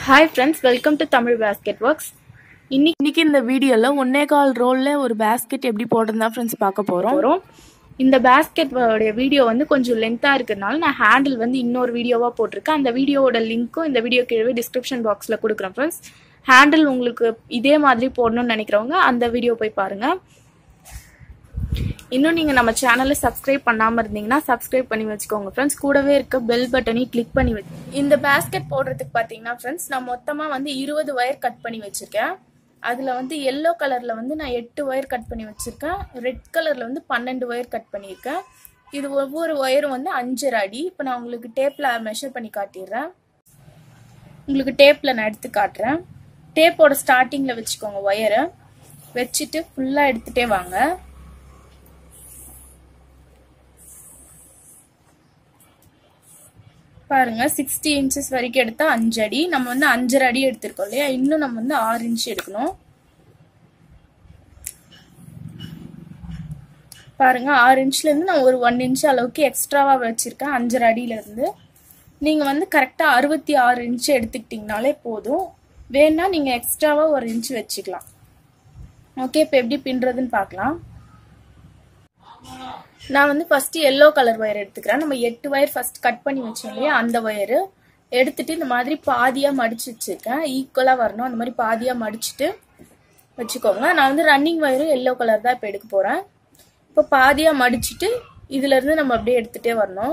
hi friends welcome to Tamil Basket Works இன்னைக்கு இன்னைக்கு இந்த வீடியோவில் ஒன்னே கால் ரோலில் ஒரு பேஸ்கெட் எப்படி போடுறதா ஃப்ரெண்ட்ஸ் பார்க்க போகிறோம் போகிறோம் இந்த பேஸ்கெட் உடைய வீடியோ வந்து கொஞ்சம் லென்த்தாக இருக்கிறதுனால நான் ஹேண்டில் வந்து இன்னொரு வீடியோவாக போட்டிருக்கேன் அந்த வீடியோவோட லிங்க்கும் இந்த வீடியோ கீழே டிஸ்கிரிப்ஷன் பாக்ஸில் கொடுக்குறேன் ஃப்ரெண்ட்ஸ் ஹேண்டில் உங்களுக்கு இதே மாதிரி போடணும்னு நினைக்கிறவங்க அந்த வீடியோ போய் பாருங்கள் இன்னும் நீங்கள் நம்ம சேனலை சப்ஸ்கிரைப் பண்ணாமல் இருந்தீங்கன்னா சப்ஸ்கிரைப் பண்ணி வச்சுக்கோங்க ஃப்ரெண்ட்ஸ் கூடவே இருக்க பெல் பட்டனையும் கிளிக் பண்ணி வச்சு இந்த பேஸ்கெட் போடுறதுக்கு பார்த்தீங்கன்னா ஃப்ரெண்ட்ஸ் நான் மொத்தமாக வந்து இருபது ஒயர் கட் பண்ணி வச்சுருக்கேன் அதில் வந்து எல்லோ கலரில் வந்து நான் எட்டு ஒயர் கட் பண்ணி வச்சுருக்கேன் ரெட் கலரில் வந்து பன்னெண்டு ஒயர் கட் பண்ணியிருக்கேன் இது ஒவ்வொரு ஒயரும் வந்து அஞ்சரை அடி இப்போ நான் உங்களுக்கு டேப்பில் மெஷர் பண்ணி காட்டிடுறேன் உங்களுக்கு டேப்பில் நான் எடுத்து காட்டுறேன் டேப்போட ஸ்டார்டிங்கில் வச்சுக்கோங்க ஒயரை வச்சுட்டு ஃபுல்லாக எடுத்துகிட்டே வாங்க பாருங்க சிக்ஸ்டி இன்ச்சஸ் வரைக்கும் எடுத்தா அஞ்சு அடி நம்ம வந்து அஞ்சரை அடி எடுத்திருக்கோம் இல்லையா இன்னும் நம்ம வந்து ஆறு இன்ச் எடுக்கணும் பாருங்க ஆறு இன்ச்ல இருந்து நான் ஒரு ஒன் இன்ச் அளவுக்கு எக்ஸ்ட்ராவா வச்சிருக்கேன் அஞ்சரை அடியில இருந்து நீங்க வந்து கரெக்டா அறுபத்தி ஆறு இன்ச் எடுத்துக்கிட்டீங்கனாலே போதும் வேணா நீங்க எக்ஸ்ட்ராவா ஒரு இன்ச் வச்சுக்கலாம் ஓகே இப்போ எப்படி பின்றதுன்னு பார்க்கலாம் நான் வந்து ஃபர்ஸ்ட் எல்லோ கலர் ஒயர் எடுத்துக்கிறேன் நம்ம எட்டு ஒயர் ஃபர்ஸ்ட் கட் பண்ணி வச்சோம் இல்லையா அந்த ஒயரு எடுத்துட்டு இந்த மாதிரி பாதியா மடிச்சு வச்சிருக்கேன் ஈக்குவலா வரணும் அந்த மாதிரி பாதியா மடிச்சுட்டு வச்சுக்கோங்க நான் வந்து ரன்னிங் ஒயரும் எல்லோ கலர் தான் இப்போ எடுக்க போறேன் இப்போ பாதியா மடிச்சுட்டு இதுல இருந்து நம்ம அப்படியே எடுத்துட்டே வரணும்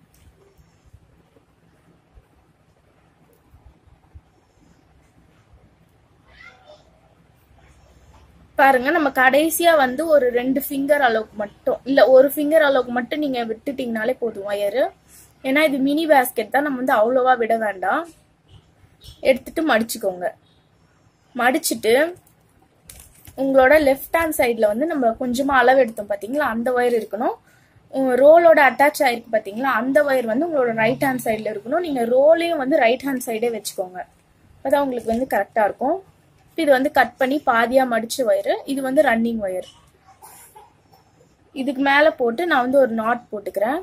பாருங்க நம்ம கடைசியா வந்து ஒரு ரெண்டு ஃபிங்கர் அளவுக்கு மட்டும் இல்ல ஒரு ஃபிங்கர் அளவுக்கு மட்டும் நீங்க விட்டுட்டீங்கனாலே போதும் ஒயரு ஏன்னா இது மினி பேஸ்கெட் தான் நம்ம வந்து அவ்வளோவா விட வேண்டாம் எடுத்துட்டு மடிச்சுக்கோங்க மடிச்சுட்டு உங்களோட லெஃப்ட் ஹேண்ட் சைடில் வந்து நம்ம கொஞ்சமா அளவு எடுத்தோம் பார்த்தீங்களா அந்த ஒயர் இருக்கணும் ரோலோட அட்டாச் ஆயிருக்கு பார்த்தீங்களா அந்த ஒயர் வந்து உங்களோட ரைட் ஹேண்ட் சைடில் இருக்கணும் நீங்கள் ரோலையும் வந்து ரைட் ஹேண்ட் சைடே வச்சுக்கோங்க அப்பதான் உங்களுக்கு வந்து கரெக்டாக இருக்கும் இது வந்து கட் பண்ணி பாதியா மடிச்ச ஒயரு இது வந்து ரன்னிங் ஒயர் இதுக்கு மேல போட்டு நான் வந்து ஒரு நாட் போட்டுக்கிறேன்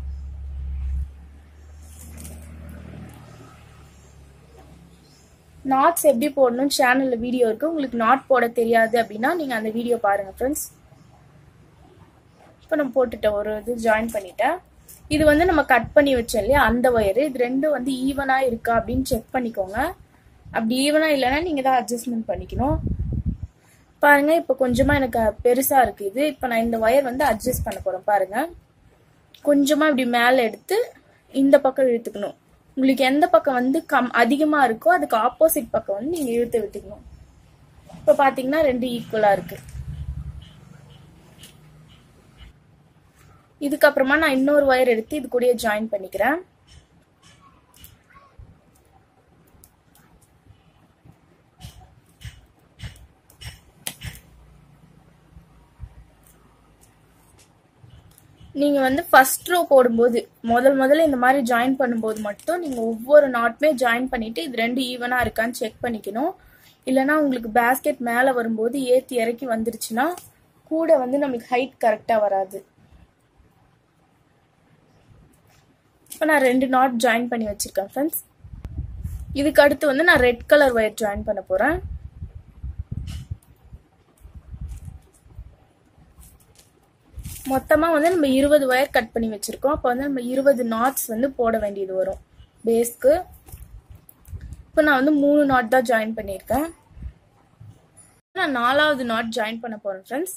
நாட்ஸ் எப்படி போடணும் சேனல்ல வீடியோ இருக்கு உங்களுக்கு நாட் போட தெரியாது அப்படின்னா நீங்க அந்த வீடியோ பாருங்க ஃப்ரெண்ட்ஸ் இப்போ நம்ம போட்டுட்டோம் ஒரு இது ஜாயின் பண்ணிட்டேன் இது வந்து நம்ம கட் பண்ணி வச்சோம் இல்லையா அந்த ஒயரு இது ரெண்டும் வந்து ஈவனா இருக்கா அப்படின்னு செக் பண்ணிக்கோங்க அப்படி ஈவனா இல்லைன்னா நீங்க தான் அட்ஜஸ்ட்மெண்ட் பண்ணிக்கணும் பாருங்க இப்போ கொஞ்சமா எனக்கு பெருசா இருக்கு இது இப்போ நான் இந்த ஒயர் வந்து அட்ஜஸ்ட் பண்ண போறேன் பாருங்க கொஞ்சமா இப்படி மேல எடுத்து இந்த பக்கம் இழுத்துக்கணும் உங்களுக்கு எந்த பக்கம் வந்து கம் அதிகமா இருக்கோ அதுக்கு ஆப்போசிட் பக்கம் வந்து நீங்க இழுத்து விட்டுக்கணும் இப்போ பாத்தீங்கன்னா ரெண்டு ஈக்குவலா இருக்கு இதுக்கப்புறமா நான் இன்னொரு ஒயர் எடுத்து இது கூடயே ஜாயின் பண்ணிக்கிறேன் நீங்க வந்து ஃபர்ஸ்ட் ரோ போடும்போது முதல் முதல்ல இந்த மாதிரி ஜாயின் பண்ணும்போது மட்டும் நீங்க ஒவ்வொரு நாட்டுமே ஜாயின் பண்ணிட்டு இது ரெண்டு ஈவனா இருக்கான்னு செக் பண்ணிக்கணும் இல்லைன்னா உங்களுக்கு பேஸ்கெட் மேல வரும்போது ஏத்தி இறக்கி வந்துருச்சுன்னா கூட வந்து நம்மளுக்கு ஹைட் கரெக்டா வராது இப்போ நான் ரெண்டு நாட் ஜாயின் பண்ணி வச்சிருக்கேன் ஃப்ரெண்ட்ஸ் இதுக்கு அடுத்து வந்து நான் ரெட் கலர் ஒயர் ஜாயின் பண்ண போறேன் மொத்தமா வந்து நம்ம இருபது ஒயர் கட் பண்ணி வச்சிருக்கோம் அப்போ வந்து நம்ம இருபது நாட்ஸ் வந்து போட வேண்டியது வரும் பேஸ்க்கு இப்போ நான் வந்து மூணு நாட் தான் ஜாயின் பண்ணியிருக்கேன் நான் நாலாவது நாட் ஜாயின் பண்ண போறேன் ஃப்ரெண்ட்ஸ்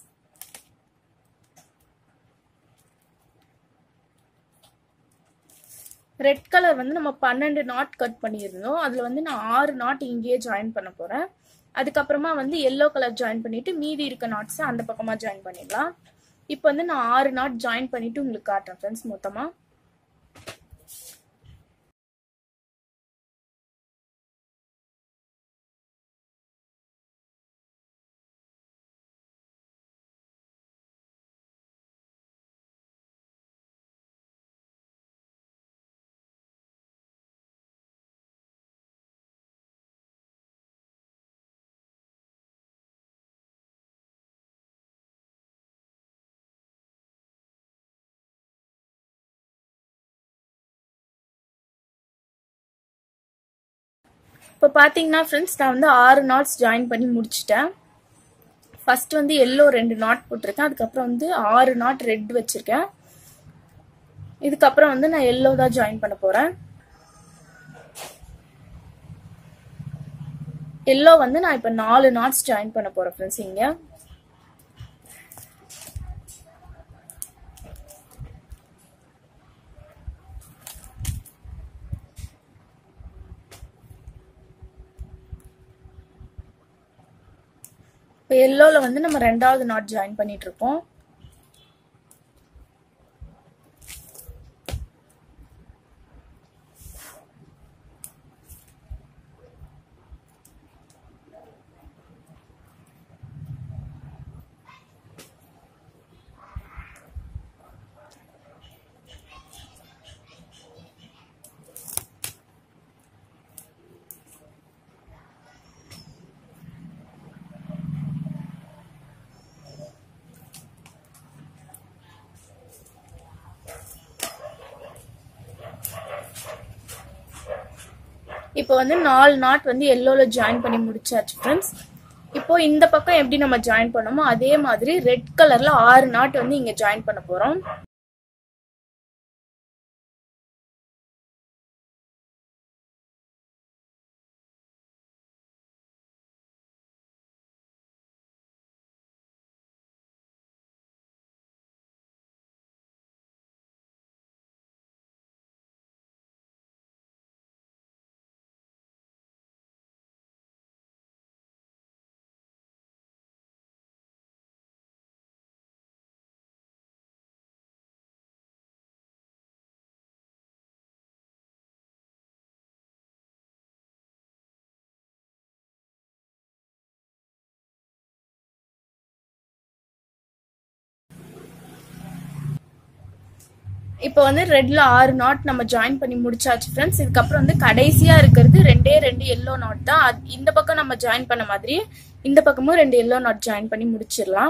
ரெட் கலர் வந்து நம்ம பன்னெண்டு நாட் கட் பண்ணியிருந்தோம் அதில் வந்து நான் ஆறு நாட் இங்கேயே ஜாயின் பண்ண போகிறேன் அதுக்கப்புறமா வந்து எல்லோ கலர் ஜாயின் பண்ணிட்டு மீதி இருக்க நாட்ஸை அந்த பக்கமாக ஜாயின் பண்ணிடலாம் இப்போ வந்து நான் ஆறு நாட் ஜாயின் பண்ணிட்டு உங்களுக்கு காட்டுறேன் ஃப்ரெண்ட்ஸ் மொத்தமாக இப்போ பார்த்தீங்கன்னா ஃப்ரெண்ட்ஸ் நான் வந்து ஆறு நாட்ஸ் ஜாயின் பண்ணி முடிச்சிட்டேன் ஃபர்ஸ்ட் வந்து எல்லோ ரெண்டு நாட் போட்டிருக்கேன் அதுக்கப்புறம் வந்து ஆறு நாட் ரெட் வச்சிருக்கேன் இதுக்கப்புறம் வந்து நான் எல்லோ தான் ஜாயின் பண்ண போறேன் எல்லோ வந்து நான் இப்போ நாலு நாட்ஸ் ஜாயின் பண்ண போறேன் ஃப்ரெண்ட்ஸ் இங்க இப்போ எல்லோவில் வந்து நம்ம ரெண்டாவது நாட் ஜாயின் பண்ணிட்டு இருக்கோம் இப்போ வந்து நாலு நாட் வந்து எல்லோல ஜாயின் பண்ணி முடிச்சாச்சு ஃப்ரெண்ட்ஸ் இப்போ இந்த பக்கம் எப்படி நம்ம ஜாயின் பண்ணோமோ அதே மாதிரி ரெட் கலர்ல ஆறு நாட் வந்து இங்க ஜாயின் பண்ண போறோம் இப்போ வந்து ரெட்ல ஆறு நாட் நம்ம ஜாயின் பண்ணி முடிச்சாச்சு ஃப்ரெண்ட்ஸ் இதுக்கப்புறம் வந்து கடைசியா இருக்கிறது ரெண்டே ரெண்டு எல்லோ நாட் தான் அது- இந்த பக்கம் நம்ம ஜாயின் பண்ண மாதிரி இந்த பக்கமும் ரெண்டு எல்லோ நாட் ஜாயின் பண்ணி முடிச்சிடலாம்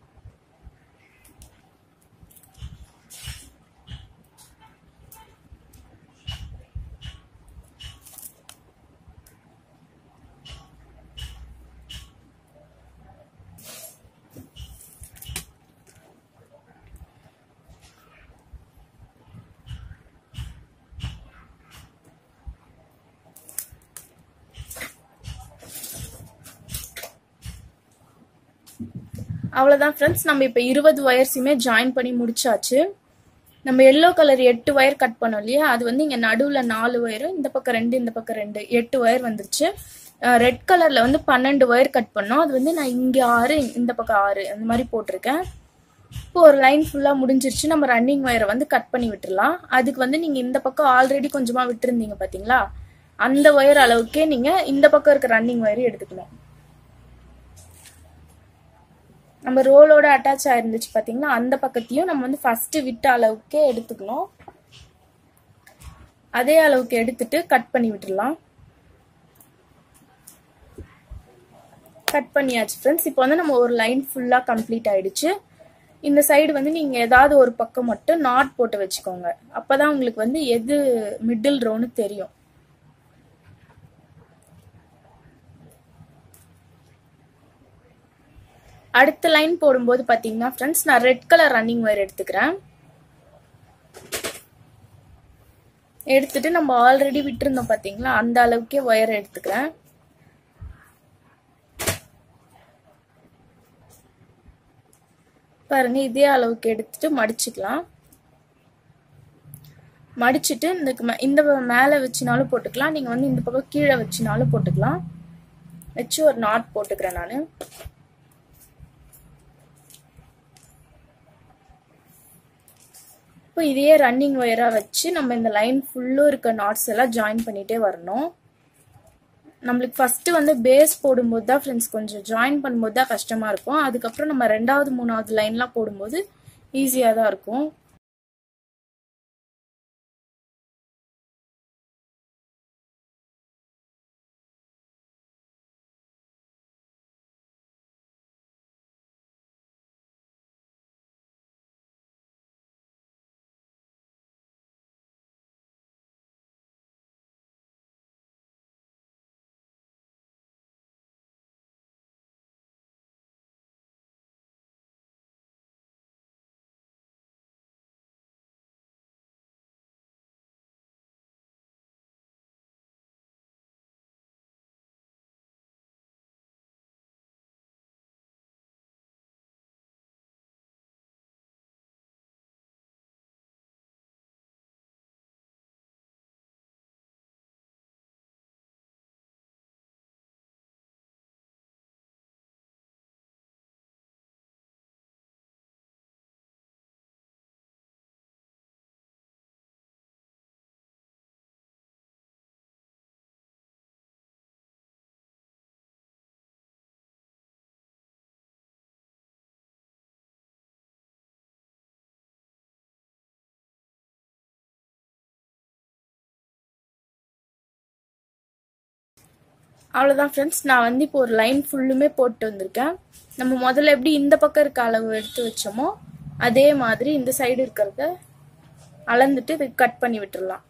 அவ்வளவுதான் ஃப்ரெண்ட்ஸ் நம்ம இப்போ இருபது ஒயர்ஸுமே ஜாயின் பண்ணி முடிச்சாச்சு நம்ம எல்லோ கலர் எட்டு ஒயர் கட் பண்ணோம் இல்லையா அது வந்து இங்க நடுவுல நாலு ஒயர் இந்த பக்கம் ரெண்டு இந்த பக்கம் ரெண்டு எட்டு ஒயர் வந்துருச்சு ரெட் கலர்ல வந்து பன்னெண்டு ஒயர் கட் பண்ணோம் அது வந்து நான் இங்க ஆறு இந்த பக்கம் ஆறு அந்த மாதிரி போட்டிருக்கேன் இப்போ ஒரு லைன் ஃபுல்லா முடிஞ்சிருச்சு நம்ம ரன்னிங் ஒயரை வந்து கட் பண்ணி விட்டுறலாம் அதுக்கு வந்து நீங்க இந்த பக்கம் ஆல்ரெடி கொஞ்சமா விட்டுருந்தீங்க பாத்தீங்களா அந்த ஒயர் அளவுக்கே நீங்க இந்த பக்கம் இருக்க ரன்னிங் ஒயர் எடுத்துக்கணும் நம்ம ரோலோட அட்டாச் ஆயிருந்துச்சு பாத்தீங்களா அந்த பக்கத்தையும் நம்ம வந்து ஃபர்ஸ்ட் விட்ட அளவுக்கே எடுத்துக்கணும் அதே அளவுக்கு எடுத்துட்டு கட் பண்ணி விட்டுறலாம் கட் பண்ணியாச்சு ஃப்ரெண்ட்ஸ் இப்போ வந்து நம்ம ஒரு லைன் ஃபுல்லா கம்ப்ளீட் ஆயிடுச்சு இந்த சைடு வந்து நீங்க ஏதாவது ஒரு பக்கம் மட்டும் நாட் போட்டு வச்சுக்கோங்க அப்பதான் உங்களுக்கு வந்து எது மிடில் ரோன்னு தெரியும் அடுத்த லைன் போடும்போது பாத்தீங்கன்னா ஃப்ரெண்ட்ஸ் நான் ரெட் கலர் ரன்னிங் ஒயர் எடுத்துக்கிறேன் எடுத்துட்டு நம்ம ஆல்ரெடி விட்டுருந்தோம் பாத்தீங்களா அந்த அளவுக்கே ஒயர் எடுத்துக்கிறேன் பாருங்க இதே அளவுக்கு எடுத்துட்டு மடிச்சுக்கலாம் மடிச்சுட்டு இந்த க- இந்த மேலே வச்சுனாலும் போட்டுக்கலாம் நீங்க வந்து இந்த பக்கம் கீழே வச்சுனாலும் போட்டுக்கலாம் வச்சு ஒரு நாட் போட்டுக்கிறேன் நான் இப்போ இதையே ரன்னிங் ஒயரா வச்சு நம்ம இந்த லைன் ஃபுல்லும் இருக்க நாட்ஸ் எல்லாம் ஜாயின் பண்ணிட்டே வரணும் நம்மளுக்கு ஃபர்ஸ்ட் வந்து பேஸ் போடும்போது தான் ஃப்ரெண்ட்ஸ் கொஞ்சம் ஜாயின் பண்ணும்போது தான் கஷ்டமா இருக்கும் அதுக்கப்புறம் நம்ம ரெண்டாவது மூணாவது லைன்லாம் போடும்போது ஈஸியாக தான் இருக்கும் அவ்வளோதான் ஃப்ரெண்ட்ஸ் நான் வந்து இப்போ ஒரு லைன் ஃபுல்லுமே போட்டு வந்திருக்கேன் நம்ம முதல்ல எப்படி இந்த பக்கம் இருக்க அளவு எடுத்து வச்சோமோ அதே மாதிரி இந்த சைடு இருக்கிறத அளந்துட்டு இது கட் பண்ணி விட்டுறலாம்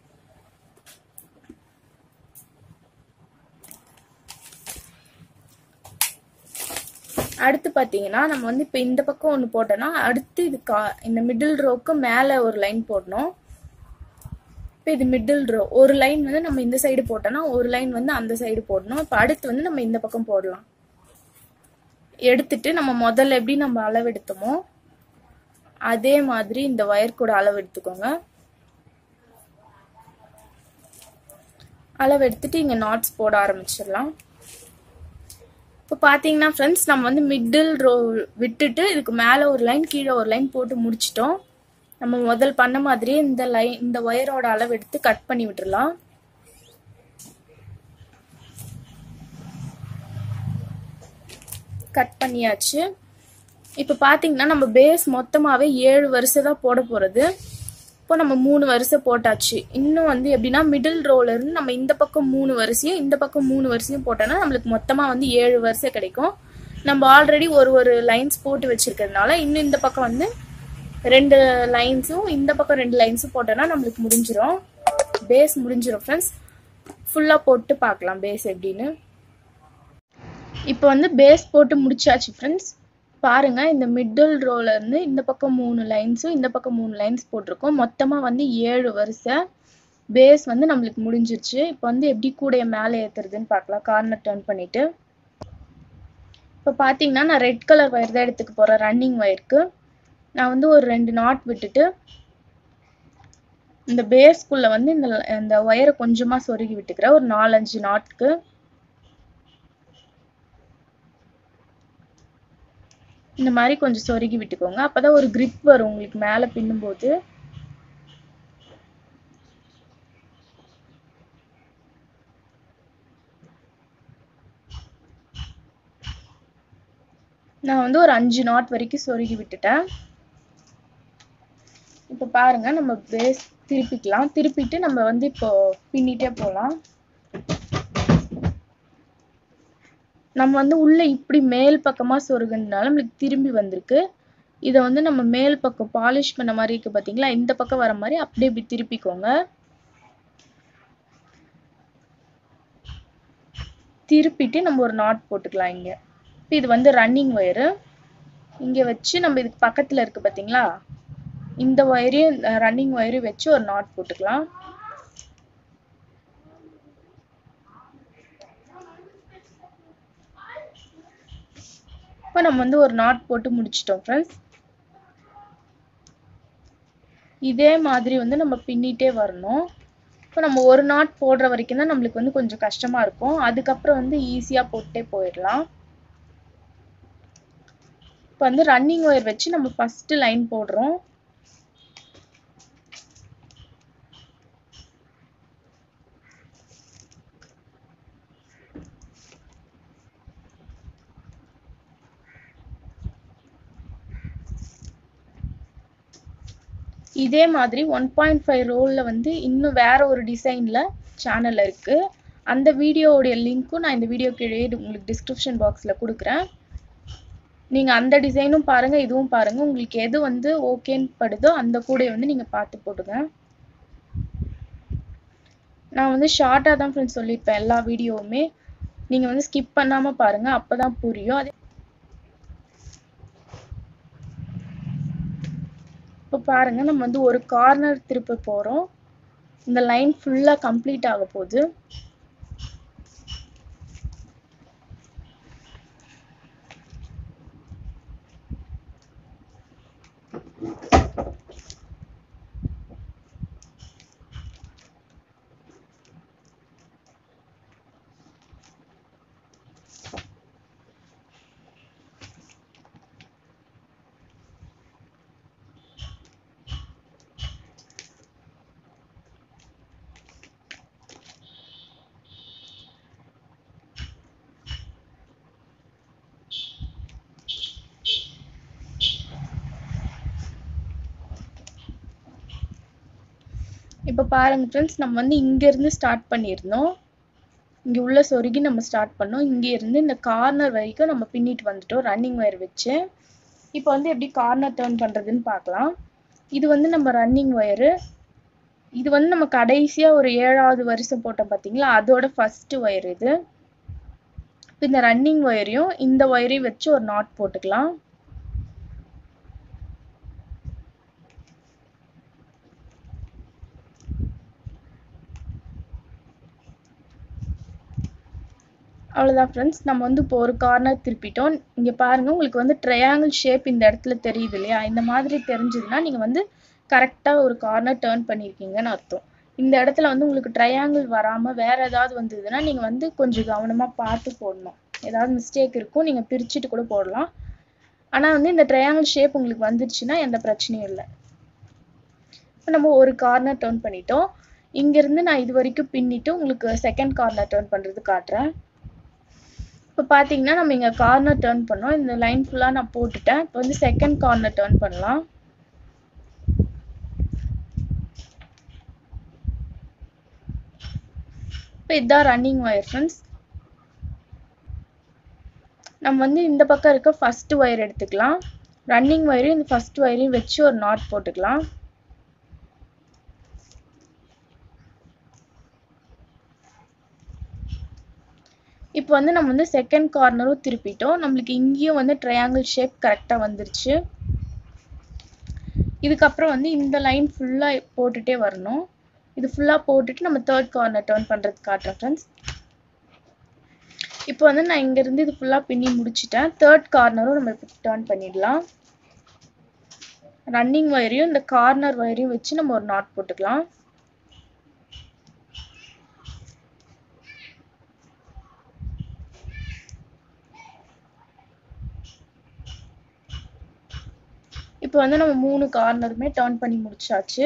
அடுத்து பார்த்தீங்கன்னா நம்ம வந்து இப்போ இந்த பக்கம் ஒன்று போட்டோன்னா அடுத்து இது கா இந்த மிடில் ரோக்கு மேலே ஒரு லைன் போடணும் இப்போ இது மிடில் ரோ ஒரு லைன் வந்து நம்ம இந்த சைடு போட்டோம்னா ஒரு லைன் வந்து அந்த சைடு போடணும் இப்போ அடுத்து வந்து நம்ம இந்த பக்கம் போடலாம் எடுத்துட்டு நம்ம முதல்ல எப்படி நம்ம அளவு எடுத்தோமோ அதே மாதிரி இந்த ஒயர் கூட அளவு எடுத்துக்கோங்க அளவு எடுத்துட்டு இங்கே நாட்ஸ் போட ஆரம்பிச்சிடலாம் இப்போ பார்த்தீங்கன்னா ஃப்ரெண்ட்ஸ் நம்ம வந்து மிடில் ரோ விட்டுட்டு இதுக்கு மேலே ஒரு லைன் கீழே ஒரு லைன் போட்டு முடிச்சிட்டோம் நம்ம முதல் பண்ண மாதிரியே இந்த லைன் இந்த ஒயரோட அளவு எடுத்து கட் பண்ணி விட்டுறலாம் கட் பண்ணியாச்சு இப்போ பார்த்தீங்கன்னா நம்ம பேஸ் மொத்தமாகவே ஏழு வருஷம் தான் போட போகிறது இப்போ நம்ம மூணு வருஷம் போட்டாச்சு இன்னும் வந்து எப்படின்னா மிடில் ரோல இருந்து நம்ம இந்த பக்கம் மூணு வரிசையும் இந்த பக்கம் மூணு வரிசையும் போட்டோம்னா நம்மளுக்கு மொத்தமாக வந்து ஏழு வருஷம் கிடைக்கும் நம்ம ஆல்ரெடி ஒரு ஒரு லைன்ஸ் போட்டு வச்சிருக்கிறதுனால இன்னும் இந்த பக்கம் வந்து ரெண்டு லைன்ஸும் இந்த பக்கம் ரெண்டு லைன்ஸும் போட்டோம்னா நம்மளுக்கு முடிஞ்சிடும் பேஸ் முடிஞ்சிடும் ஃப்ரெண்ட்ஸ் ஃபுல்லாக போட்டு பார்க்கலாம் பேஸ் எப்படின்னு இப்போ வந்து பேஸ் போட்டு முடிச்சாச்சு ஃப்ரெண்ட்ஸ் பாருங்க இந்த மிடில் ரோல இருந்து இந்த பக்கம் மூணு லைன்ஸும் இந்த பக்கம் மூணு லைன்ஸ் போட்டிருக்கோம் மொத்தமாக வந்து ஏழு வருஷம் பேஸ் வந்து நம்மளுக்கு முடிஞ்சிருச்சு இப்போ வந்து எப்படி கூடைய மேலே ஏற்றுறதுன்னு பார்க்கலாம் கார்னர் டர்ன் பண்ணிட்டு இப்போ பார்த்தீங்கன்னா நான் ரெட் கலர் ஒயர் தான் எடுத்துக்க போகிறேன் ரன்னிங் ஒயருக்கு நான் வந்து ஒரு ரெண்டு நாட் விட்டுட்டு இந்த பேஸ்க்குள்ள வந்து இந்த இந்த ஒயரை கொஞ்சமாக சொருகி விட்டுக்கிறேன் ஒரு நாலஞ்சு நாட்க்கு இந்த மாதிரி கொஞ்சம் சொருகி விட்டுக்கோங்க அப்பதான் ஒரு கிரிப் வரும் உங்களுக்கு மேலே பின்னும்போது நான் வந்து ஒரு அஞ்சு நாட் வரைக்கும் சொருகி விட்டுட்டேன் இப்போ பாருங்க நம்ம பேஸ் திருப்பிக்கலாம் திருப்பிட்டு நம்ம வந்து இப்போ பின்னிட்டே போகலாம் நம்ம வந்து உள்ள இப்படி மேல் பக்கமா சொருகுனால நம்மளுக்கு திரும்பி வந்திருக்கு இதை வந்து நம்ம மேல் பக்கம் பாலிஷ் பண்ண மாதிரி இருக்கு பாத்தீங்களா இந்த பக்கம் வர மாதிரி அப்படியே இப்படி திருப்பிக்கோங்க திருப்பிட்டு நம்ம ஒரு நாட் போட்டுக்கலாம் இங்க இப்போ இது வந்து ரன்னிங் ஒயரு இங்க வச்சு நம்ம இதுக்கு பக்கத்துல இருக்கு பாத்தீங்களா இந்த ஒயரையும் ரன்னிங் ஒயரையும் வச்சு ஒரு நாட் போட்டுக்கலாம் இப்போ நம்ம வந்து ஒரு நாட் போட்டு முடிச்சிட்டோம் ஃப்ரெண்ட்ஸ் இதே மாதிரி வந்து நம்ம பின்னிட்டே வரணும் இப்போ நம்ம ஒரு நாட் போடுற வரைக்கும் தான் நம்மளுக்கு வந்து கொஞ்சம் கஷ்டமா இருக்கும் அதுக்கப்புறம் வந்து ஈஸியா போட்டே போயிடலாம் இப்போ வந்து ரன்னிங் ஒயர் வச்சு நம்ம ஃபர்ஸ்ட் லைன் போடுறோம் இதே மாதிரி ஒன் பாயிண்ட் ஃபைவ் ரோலில் வந்து இன்னும் வேற ஒரு டிசைனில் சேனல் இருக்குது அந்த வீடியோவுடைய லிங்க்கும் நான் இந்த வீடியோ கீழே உங்களுக்கு டிஸ்கிரிப்ஷன் பாக்ஸில் கொடுக்குறேன் நீங்கள் அந்த டிசைனும் பாருங்கள் இதுவும் பாருங்கள் உங்களுக்கு எது வந்து ஓகேன்னு படுதோ அந்த கூடையை வந்து நீங்கள் பார்த்து போடுங்க நான் வந்து ஷார்ட்டாக தான் ஃப்ரெண்ட்ஸ் சொல்லியிருப்பேன் எல்லா வீடியோவுமே நீங்கள் வந்து ஸ்கிப் பண்ணாமல் பாருங்கள் அப்போ தான் புரியும் அதே இப்போ பாருங்க நம்ம வந்து ஒரு கார்னர் திருப்ப போகிறோம் இந்த லைன் ஃபுல்லாக கம்ப்ளீட் ஆக போகுது இப்போ பாருங்க ஃப்ரெண்ட்ஸ் நம்ம வந்து இங்கேருந்து ஸ்டார்ட் பண்ணியிருந்தோம் இங்கே உள்ள சொருகி நம்ம ஸ்டார்ட் பண்ணோம் இங்கே இருந்து இந்த கார்னர் வரைக்கும் நம்ம பின்னிட்டு வந்துட்டோம் ரன்னிங் ஒயர் வச்சு இப்போ வந்து எப்படி கார்னர் டேர்ன் பண்ணுறதுன்னு பார்க்கலாம் இது வந்து நம்ம ரன்னிங் ஒயரு இது வந்து நம்ம கடைசியாக ஒரு ஏழாவது வருஷம் போட்டோம் பார்த்தீங்களா அதோட ஃபஸ்ட்டு ஒயர் இது இப்போ இந்த ரன்னிங் ஒயரையும் இந்த ஒயரையும் வச்சு ஒரு நாட் போட்டுக்கலாம் அவ்வளோதான் ஃப்ரெண்ட்ஸ் நம்ம வந்து இப்போ ஒரு கார்னர் திருப்பிட்டோம் இங்கே பாருங்கள் உங்களுக்கு வந்து ட்ரையாங்கிள் ஷேப் இந்த இடத்துல தெரியுது இல்லையா இந்த மாதிரி தெரிஞ்சதுன்னா நீங்கள் வந்து கரெக்டாக ஒரு கார்னர் டேர்ன் பண்ணியிருக்கீங்கன்னு அர்த்தம் இந்த இடத்துல வந்து உங்களுக்கு ட்ரையாங்கிள் வராமல் வேறு ஏதாவது வந்ததுன்னா நீங்கள் வந்து கொஞ்சம் கவனமாக பார்த்து போடணும் ஏதாவது மிஸ்டேக் இருக்கும் நீங்கள் பிரிச்சுட்டு கூட போடலாம் ஆனால் வந்து இந்த ட்ரையாங்கிள் ஷேப் உங்களுக்கு வந்துருச்சுன்னா எந்த பிரச்சனையும் இல்லை இப்போ நம்ம ஒரு கார்னர் டேர்ன் பண்ணிட்டோம் இங்கேருந்து நான் இது வரைக்கும் பின்னிட்டு உங்களுக்கு செகண்ட் கார்னர் டேர்ன் பண்ணுறது காட்டுறேன் இப்போ பார்த்தீங்கன்னா நம்ம இங்கே கார்னர் டேர்ன் பண்ணோம் இந்த லைன் ஃபுல்லாக நான் போட்டுட்டேன் இப்போ வந்து செகண்ட் கார்னர் டேர்ன் பண்ணலாம் இப்போ இதுதான் ரன்னிங் ஒயர் ஃப்ரெண்ட்ஸ் நம்ம வந்து இந்த பக்கம் இருக்க ஃபர்ஸ்ட் ஒயர் எடுத்துக்கலாம் ரன்னிங் ஒயரையும் இந்த ஃபர்ஸ்ட் ஒயரையும் வச்சு ஒரு நாட் போட்டுக்கலாம் இப்போ வந்து நம்ம வந்து செகண்ட் கார்னரும் திருப்பிட்டோம் நம்மளுக்கு இங்கேயும் வந்து ட்ரையாங்கிள் ஷேப் கரெக்டாக வந்துருச்சு இதுக்கப்புறம் வந்து இந்த லைன் ஃபுல்லாக போட்டுகிட்டே வரணும் இது ஃபுல்லாக போட்டுட்டு நம்ம தேர்ட் கார்னர் டேர்ன் பண்ணுறது காட்டுறேன் ஃப்ரெண்ட்ஸ் இப்போ வந்து நான் இங்கேருந்து இது ஃபுல்லாக பின்னி முடிச்சிட்டேன் தேர்ட் கார்னரும் நம்ம இப்போ டேர்ன் பண்ணிடலாம் ரன்னிங் ஒயரையும் இந்த கார்னர் ஒயரையும் வச்சு நம்ம ஒரு நாட் போட்டுக்கலாம் இப்போ வந்து நம்ம மூணு கார்னருமே டேர்ன் பண்ணி முடிச்சாச்சு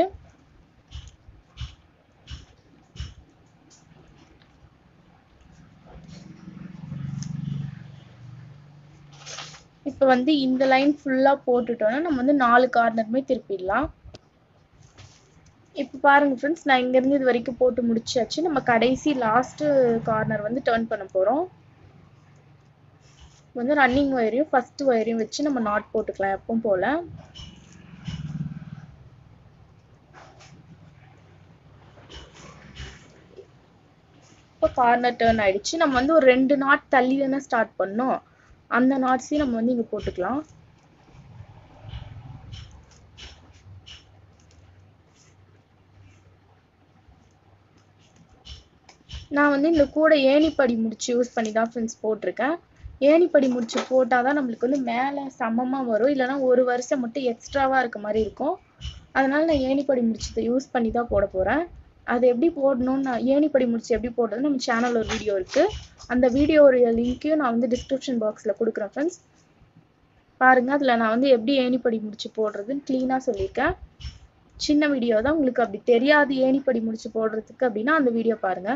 இப்போ வந்து இந்த லைன் ஃபுல்லாக போட்டுட்டோம்னா நம்ம வந்து நாலு கார்னருமே திருப்பிடலாம் இப்போ பாருங்க ஃப்ரெண்ட்ஸ் நான் இங்கேருந்து இது வரைக்கும் போட்டு முடிச்சாச்சு நம்ம கடைசி லாஸ்ட்டு கார்னர் வந்து டேர்ன் பண்ண போகிறோம் வந்து ரன்னிங் ஒயரையும் ஃபர்ஸ்ட் ஒயரையும் வச்சு நம்ம நாட் போட்டுக்கலாம் எப்பவும் போல் இப்போ கார்னர் டேர்ன் ஆயிடுச்சு நம்ம வந்து ஒரு ரெண்டு நாட் தள்ளி தானே ஸ்டார்ட் பண்ணோம் அந்த நாட்ஸையும் நம்ம வந்து இங்கே போட்டுக்கலாம் நான் வந்து இந்த கூட ஏணிப்படி முடிச்சு யூஸ் பண்ணி தான் ஃப்ரெண்ட்ஸ் போட்டிருக்கேன் ஏணிப்படி முடிச்சு போட்டால் தான் நம்மளுக்கு வந்து மேலே சமமாக வரும் இல்லைனா ஒரு வருஷம் மட்டும் எக்ஸ்ட்ராவாக இருக்க மாதிரி இருக்கும் அதனால் நான் ஏணிப்படி முடிச்சதை யூஸ் பண்ணி தான் போட போகிறேன் அது எப்படி போடணும்னு நான் ஏணிப்படி முடிச்சு எப்படி போடுறது நம்ம சேனல் ஒரு வீடியோ இருக்குது அந்த வீடியோடைய லிங்க்கையும் நான் வந்து டிஸ்கிரிப்ஷன் பாக்ஸில் கொடுக்குறேன் ஃப்ரெண்ட்ஸ் பாருங்கள் அதில் நான் வந்து எப்படி ஏணிப்படி முடிச்சு போடுறதுன்னு க்ளீனாக சொல்லியிருக்கேன் சின்ன வீடியோ தான் உங்களுக்கு அப்படி தெரியாது ஏணிப்படி முடிச்சு போடுறதுக்கு அப்படின்னா அந்த வீடியோ பாருங்கள்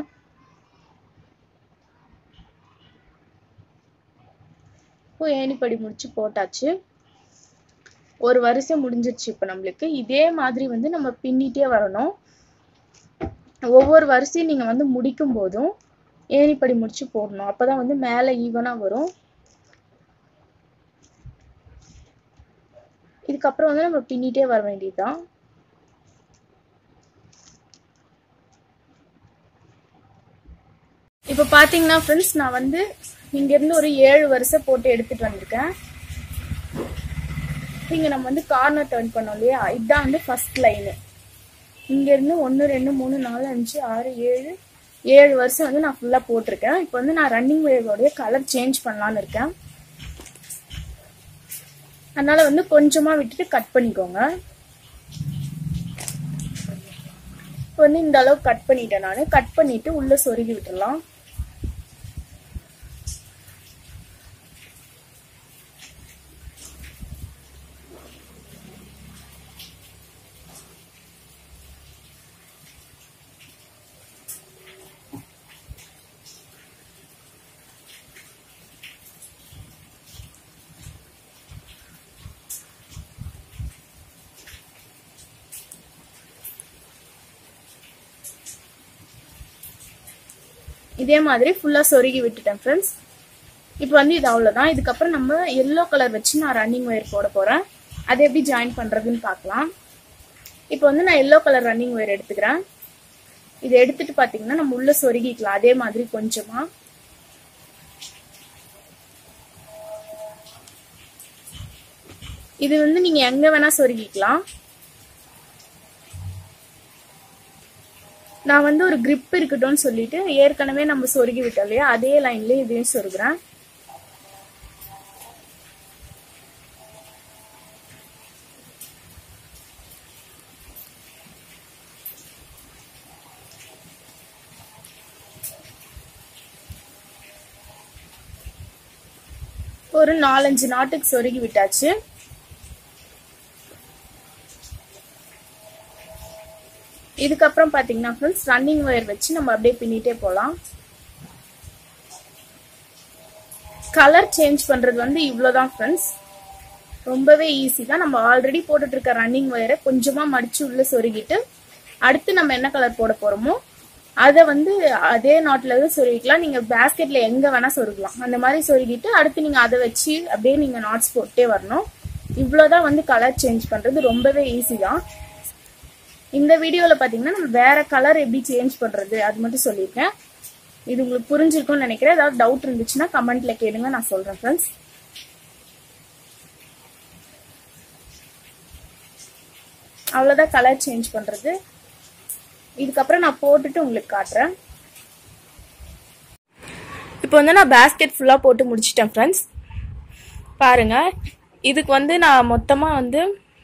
இப்போ ஏணிப்படி முடிச்சு போட்டாச்சு ஒரு வருஷம் முடிஞ்சிருச்சு இப்போ நம்மளுக்கு இதே மாதிரி வந்து நம்ம பின்னிட்டே வரணும் ஒவ்வொரு வரிசையும் நீங்கள் வந்து முடிக்கும் போதும் ஏணிப்படி முடிச்சு போடணும் அப்போ தான் வந்து மேலே ஈவனாக வரும் இதுக்கப்புறம் வந்து நம்ம பின்னிட்டே வர வேண்டியதுதான் இப்போ பார்த்தீங்கன்னா ஃப்ரெண்ட்ஸ் நான் வந்து இங்கேருந்து ஒரு ஏழு வருஷம் போட்டு எடுத்துகிட்டு வந்திருக்கேன் இங்கே நம்ம வந்து கார்னர் டேர்ன் பண்ணோம் இல்லையா இதுதான் வந்து ஃபர்ஸ்ட் லைனு இங்கேருந்து ஒன்று ரெண்டு மூணு நாலு அஞ்சு ஆறு ஏழு ஏழு வருஷம் வந்து நான் ஃபுல்லாக போட்டிருக்கேன் இப்போ வந்து நான் ரன்னிங் வேவோடைய கலர் சேஞ்ச் பண்ணலான்னு இருக்கேன் அதனால வந்து கொஞ்சமாக விட்டுட்டு கட் பண்ணிக்கோங்க இப்போ வந்து இந்த அளவுக்கு கட் பண்ணிட்டேன் நான் கட் பண்ணிட்டு உள்ளே சொருகி விட்டுடலாம் இதே மாதிரி ஃபுல்லா சொருகி விட்டுட்டேன் ஃப்ரெண்ட்ஸ் இப்போ வந்து இது அவ்வளோதான் இதுக்கப்புறம் நம்ம எல்லோ கலர் வச்சு நான் ரன்னிங் ஒயர் போட போறேன் அதை எப்படி ஜாயின் பண்றதுன்னு பார்க்கலாம் இப்போ வந்து நான் எல்லோ கலர் ரன்னிங் ஒயர் எடுத்துக்கிறேன் இதை எடுத்துட்டு பாத்தீங்கன்னா நம்ம உள்ள சொருகிக்கலாம் அதே மாதிரி கொஞ்சமா இது வந்து நீங்க எங்க வேணா சொருகிக்கலாம் நான் வந்து ஒரு grip இருக்கட்டும்னு சொல்லிட்டு ஏற்கனவே நம்ம சொருகி விட்டோம் இல்லையா அதே லைன்ல இதையும் சொருகுறேன் ஒரு நாலஞ்சு நாட்டுக்கு சொருகி விட்டாச்சு இதுக்கப்புறம் பாத்தீங்கன்னா ஃப்ரெண்ட்ஸ் ரன்னிங் ஒயர் வச்சு நம்ம அப்படியே பின்னிட்டே போலாம் கலர் சேஞ்ச் பண்றது வந்து இவ்வளவுதான் ஃப்ரெண்ட்ஸ் ரொம்பவே ஈஸி தான் நம்ம ஆல்ரெடி போட்டுட்டு இருக்க ரன்னிங் ஒயரை கொஞ்சமா மடிச்சு உள்ள சொருகிட்டு அடுத்து நம்ம என்ன கலர் போட போறோமோ அதை வந்து அதே நாட்ல இருந்து சொருகிக்கலாம் நீங்க பேஸ்கெட்ல எங்க வேணா சொருகலாம் அந்த மாதிரி சொருகிட்டு அடுத்து நீங்க அதை வச்சு அப்படியே நீங்க நாட்ஸ் போட்டே வரணும் இவ்வளவுதான் வந்து கலர் சேஞ்ச் பண்றது ரொம்பவே ஈஸி தான் இந்த வீடியோல பாத்தீங்கன்னா நம்ம வேற கலர் எப்படி சேஞ்ச் பண்றது அது மட்டும் சொல்லியிருக்கேன் இது உங்களுக்கு புரிஞ்சிருக்கும்னு நினைக்கிறேன் ஏதாவது டவுட் இருந்துச்சுன்னா கமெண்ட்ல கேளுங்க நான் சொல்றேன் ஃப்ரெண்ட்ஸ் அவ்வளவுதான் கலர் சேஞ்ச் பண்றது இதுக்கப்புறம் நான் போட்டுட்டு உங்களுக்கு காட்டுறேன் இப்போ வந்து நான் பேஸ்கெட் ஃபுல்லாக போட்டு முடிச்சிட்டேன் ஃப்ரெண்ட்ஸ் பாருங்க இதுக்கு வந்து நான் மொத்தமாக வந்து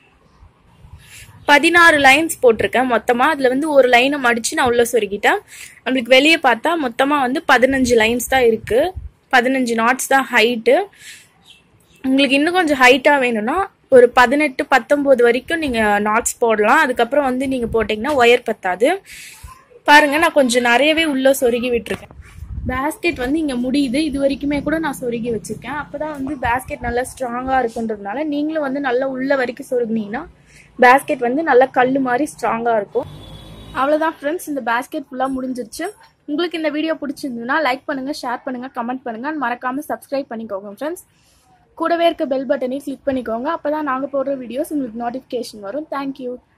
பதினாறு லைன்ஸ் போட்டிருக்கேன் மொத்தமாக அதில் வந்து ஒரு லைனை மடித்து நான் உள்ளே சொருகிட்டேன் நம்மளுக்கு வெளியே பார்த்தா மொத்தமாக வந்து பதினஞ்சு லைன்ஸ் தான் இருக்குது பதினஞ்சு நாட்ஸ் தான் ஹைட்டு உங்களுக்கு இன்னும் கொஞ்சம் ஹைட்டாக வேணும்னா ஒரு பதினெட்டு பத்தொம்போது வரைக்கும் நீங்கள் நாட்ஸ் போடலாம் அதுக்கப்புறம் வந்து நீங்கள் போட்டிங்கன்னா ஒயர் பத்தாது பாருங்க நான் கொஞ்சம் நிறையவே உள்ளே சொருகி விட்டுருக்கேன் பேஸ்கெட் வந்து இங்கே முடியுது இது வரைக்குமே கூட நான் சொருகி வச்சிருக்கேன் அப்பதான் வந்து பேஸ்கெட் நல்லா ஸ்ட்ராங்காக இருக்குன்றதுனால நீங்களும் வந்து நல்லா உள்ள வரைக்கும் சொருகினீங்கன்னா பேஸ்கெட் வந்து நல்லா கல் மாதிரி ஸ்ட்ராங்காக இருக்கும் அவ்வளோதான் ஃப்ரெண்ட்ஸ் இந்த பேஸ்கெட் ஃபுல்லாக முடிஞ்சிருச்சு உங்களுக்கு இந்த வீடியோ பிடிச்சிருந்ததுன்னா லைக் பண்ணுங்க ஷேர் பண்ணுங்க கமெண்ட் பண்ணுங்க and மறக்காம சப்ஸ்கிரைப் பண்ணிக்கோங்க ஃப்ரெண்ட்ஸ் கூடவே இருக்க பெல் பட்டனையும் கிளிக் பண்ணிக்கோங்க அப்பதான் நாங்கள் போடுற வீடியோஸ் உங்களுக்கு நோட்டிஃபிகேஷன் வரும் தேங்க்யூ